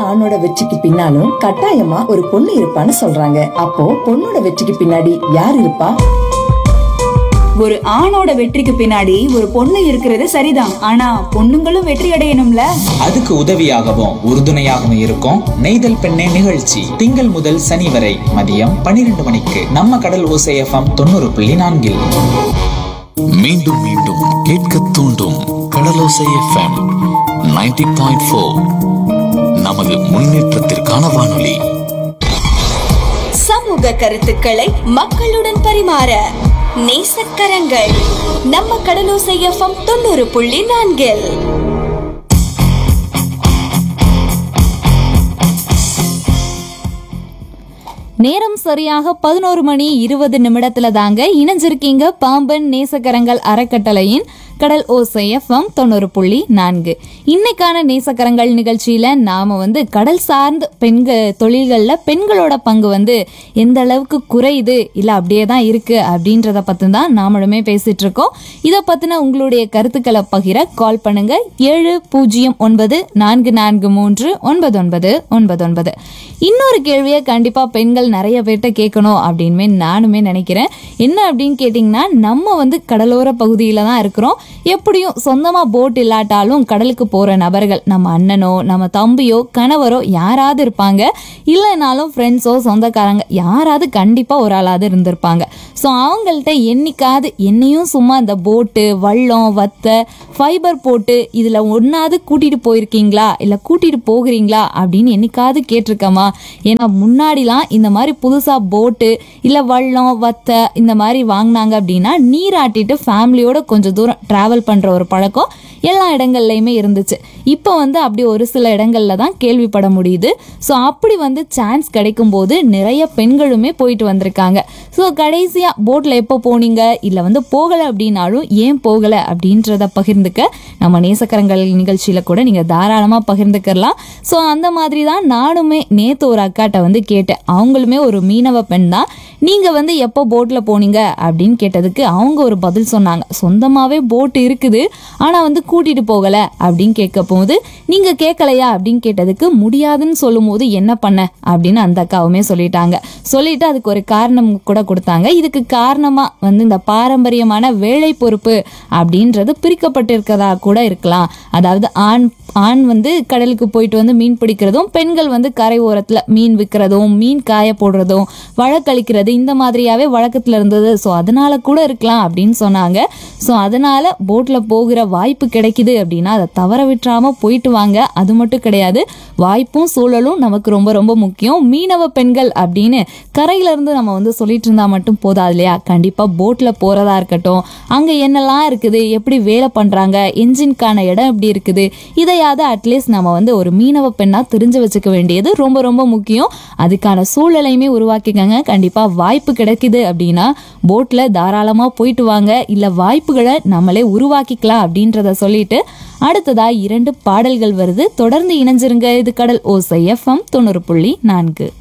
ஆணோட வெற்றிக்கு பின்னாலும் கட்டாயமா ஒரு பொண்ணு இருப்பான்னு சொல்றாங்க அப்போ பொண்ணோட வெற்றிக்கு பின்னாடி யார் இருப்பா ஒரு ஆணோட வெற்றிக்கு பின்னாடி ஒரு பொண்ணு இருக்கிறது சரிதான் ஆனா பொண்ணுங்களும் வெற்றி அடையணும்ல அதுக்கு உதவியாகவும் உறுதுணையாகவும் இருக்கும் நெய்தல் பெண்ணே நிகழ்ச்சி திங்கள் முதல் சனி வரை மதியம் பன்னிரண்டு மணிக்கு நம்ம கடல் ஓசை எஃப்எம் தொண்ணூறு புள்ளி நான்கில் மீண்டும் மீண்டும் கேட்க தூண்டும் கடலோசை எஃப்எம் 90.4 பாயிண்ட் ஃபோர் நமது முன்னேற்றத்திற்கான வானொலி சமூக கருத்துக்களை மக்களுடன் பரிமாற நேசக்கரங்கள் நம்ம கடலோசை எஃப்எம் தொண்ணூறு புள்ளி நான்கில் நேரம் சரியாக பதினோரு மணி இருபது நிமிடத்துல தாங்க இணைஞ்சிருக்கீங்க பாம்பன் நேசக்கரங்கள் அறக்கட்டளையின் கடல் ஓசை எஃப்எம் தொண்ணூறு புள்ளி நான்கு இன்னைக்கான நேசக்கரங்கள் நிகழ்ச்சியில நாம வந்து கடல் சார்ந்த பெண்க தொழில்கள்ல பெண்களோட பங்கு வந்து எந்த அளவுக்கு குறையுது இல்ல அப்படியே தான் இருக்கு அப்படின்றத பத்தி தான் நாமளுமே பேசிட்டு இருக்கோம் இதை பத்தின உங்களுடைய கருத்துக்களை பகிர கால் பண்ணுங்க ஏழு பூஜ்ஜியம் ஒன்பது நான்கு நான்கு மூன்று ஒன்பது ஒன்பது ஒன்பது ஒன்பது இன்னொரு கேள்வியை கண்டிப்பா பெண்கள் நிறைய பேர்கிட்ட கேட்கணும் அப்படின்னு நானுமே நினைக்கிறேன் என்ன அப்படின்னு கேட்டிங்கன்னா நம்ம வந்து கடலோர பகுதியில தான் இருக்கிறோம் எப்படியும் சொந்தமா போட் இல்லாட்டாலும் கடலுக்கு போற நபர்கள் நம்ம அண்ணனோ நம்ம தம்பியோ கணவரோ யாராவது இருப்பாங்க இல்லைனாலும் ஃப்ரெண்ட்ஸோ சொந்தக்காரங்க யாராவது கண்டிப்பா ஒரு ஆளாவது இருந்திருப்பாங்க ஸோ அவங்கள்ட்ட என்னைக்காவது என்னையும் சும்மா இந்த போட்டு வள்ளம் வத்தை ஃபைபர் போட்டு இதில் ஒன்றாவது கூட்டிகிட்டு போயிருக்கீங்களா இல்லை கூட்டிகிட்டு போகிறீங்களா அப்படின்னு என்னைக்காவது கேட்டிருக்கமா ஏன்னா முன்னாடிலாம் இந்த மாதிரி புதுசாக போட்டு இல்லை வள்ளம் வத்தை இந்த மாதிரி வாங்கினாங்க அப்படின்னா நீராட்டிட்டு ஃபேமிலியோட கொஞ்சம் தூரம் ட்ராவல் பண்ணுற ஒரு பழக்கம் எல்லா இடங்கள்லையுமே இருந்துச்சு இப்போ வந்து அப்படி ஒரு சில இடங்கள்ல தான் கேள்விப்பட முடியுது ஸோ அப்படி வந்து சான்ஸ் கிடைக்கும் போது நிறைய பெண்களுமே போயிட்டு வந்திருக்காங்க ஸோ கடைசியாக போட்டில் எப்போ போனீங்க இல்லை வந்து போகலை அப்படின்னாலும் ஏன் போகலை அப்படின்றத பகிர்ந்துக்க நம்ம நேசக்கரங்கள் நிகழ்ச்சியில் கூட நீங்கள் தாராளமாக பகிர்ந்துக்கலாம் ஸோ அந்த மாதிரி தான் நானுமே நேற்று ஒரு அக்காட்ட வந்து கேட்டேன் அவங்களுமே ஒரு மீனவ பெண் தான் நீங்கள் வந்து எப்போ போட்டில் போனீங்க அப்படின்னு கேட்டதுக்கு அவங்க ஒரு பதில் சொன்னாங்க சொந்தமாகவே போட் இருக்குது ஆனால் வந்து கூட்டிகிட்டு போகலை அப்படின்னு கேட்க போது நீங்கள் கேட்கலையா அப்படின்னு கேட்டதுக்கு முடியாதுன்னு சொல்லும்போது என்ன பண்ண அப்படின்னு அந்த அக்காவுமே சொல்லிட்டாங்க சொல்லிட்டு அதுக்கு ஒரு காரணம் கூட கொடுத்தாங்க இதுக்கு காரணமாக வந்து இந்த பாரம்பரியமான வேலை பொறுப்பு அப்படின்றது பிரிக்கப்பட்டிருக்கதா கூட இருக்கலாம் அதாவது ஆண் ஆண் வந்து கடலுக்கு போயிட்டு வந்து மீன் பிடிக்கிறதும் பெண்கள் வந்து கரை ஓரத்தில் மீன் விற்கிறதும் மீன் காய போடுறதும் வழக்களிக்கிறது இந்த மாதிரியாவே வழக்கத்தில் இருந்தது ஸோ அதனால கூட இருக்கலாம் அப்படின்னு சொன்னாங்க ஸோ அதனால போட்டில் போகிற வாய்ப்பு கிடைக்குது அப்படின்னா அதை தவற விட்டுறாம போயிட்டு வாங்க அது மட்டும் கிடையாது வாய்ப்பும் சூழலும் நமக்கு ரொம்ப ரொம்ப முக்கியம் மீனவ பெண்கள் அப்படின்னு கரையில இருந்து நம்ம வந்து சொல்லிட்டு இருந்தா மட்டும் போதாது இல்லையா கண்டிப்பா போட்ல போறதா இருக்கட்டும் அங்க என்னெல்லாம் இருக்குது எப்படி வேலை பண்றாங்க என்ஜின்கான இடம் எப்படி இருக்குது இதையாவது அட்லீஸ்ட் நம்ம வந்து ஒரு மீனவ பெண்ணா தெரிஞ்சு வச்சுக்க வேண்டியது ரொம்ப ரொம்ப முக்கியம் அதுக்கான சூழலையுமே உருவாக்கிக்கங்க கண்டிப்பா வாய்ப்பு கிடைக்குது அப்படின்னா போட்ல தாராளமா போயிட்டு வாங்க இல்ல வாய்ப்புகளை நம்மளே உருவாக்கிக்கலாம் அப்படின்றத சொல்லிட்டு அடுத்ததா இரண்டு பாடல்கள் வருது தொடர்ந்து இணைஞ்சிருங்க இது கடல் ஓசை எஃப்எம் தொண்ணூறு புள்ளி நான்கு